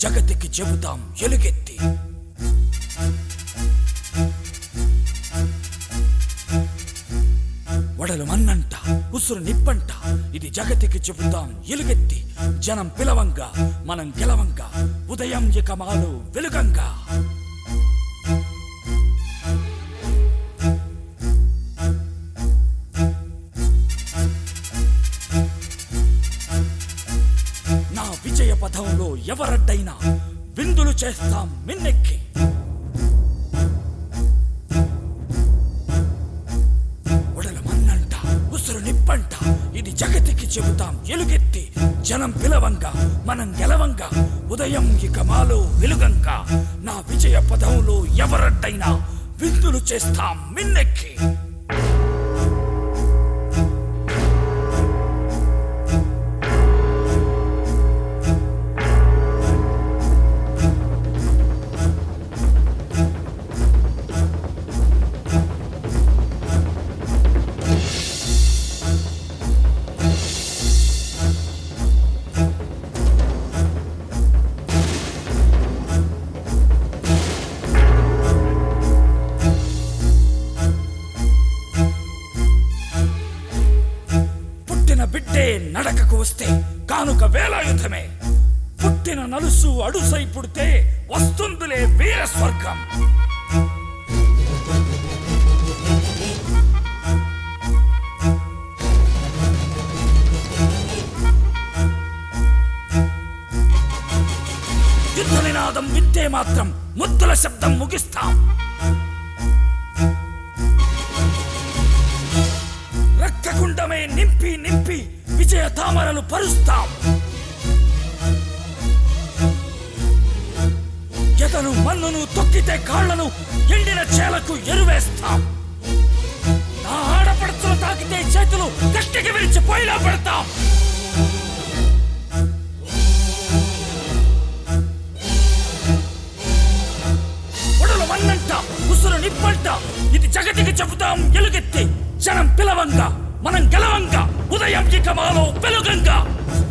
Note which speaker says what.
Speaker 1: జగతికి చెబుతాం ఎలుగెత్తి వడలు మన్నంట ఉసురు నిప్పంట ఇది జగతికి చెబుతాం ఎలుగెత్తి జనం పిలవంగా మనం గెలవంగా ఉదయం ఇక మాలు వెలుగంగా నా విజయ పథంలో ఎవరడ్డైనా విందులు చేస్తాం మిన్నెక్కి ఒడల మన్నంట ఉసురు నిప్పంట ఇది జగతికి చెబుతాం ఎలుగెత్తి జనం పిలవంగా మనం గెలవంగా ఉదయం ఇక మాలో వెలుగంగా నా విజయ పదంలో ఎవరడ్డైనా విందులు చేస్తాం మిన్నెక్కి పుట్టిన బిడ్డే నడకకు వస్తే కానుక వేలాయుధమే పుట్టిన నలుసు అడుసై పుడితే వస్తుందిలే వీర స్వర్గం యుద్ధ నినాదం వింటే మాత్రం ముద్దుల శబ్దం ముగిస్తాం రక్తకుండమే నింపి నింపి విజయ తామరలు పరుస్తాం ఎదను మన్నును తొక్కితే కాళ్లను ఎండిన చేలకు ఎరువేస్తాం నా ఆడపడుచులు తాకితే చేతులు గట్టికి విరిచి పోయిలా పెడతాం ఒడలు మన్నంట ఉసురు నిప్పంట ఇది జగతికి చెబుతాం ఎలుగెత్తి జనం పిలవంగా మనం గెలవంగా ఉదయం ఇక మాలో వెలుగంగా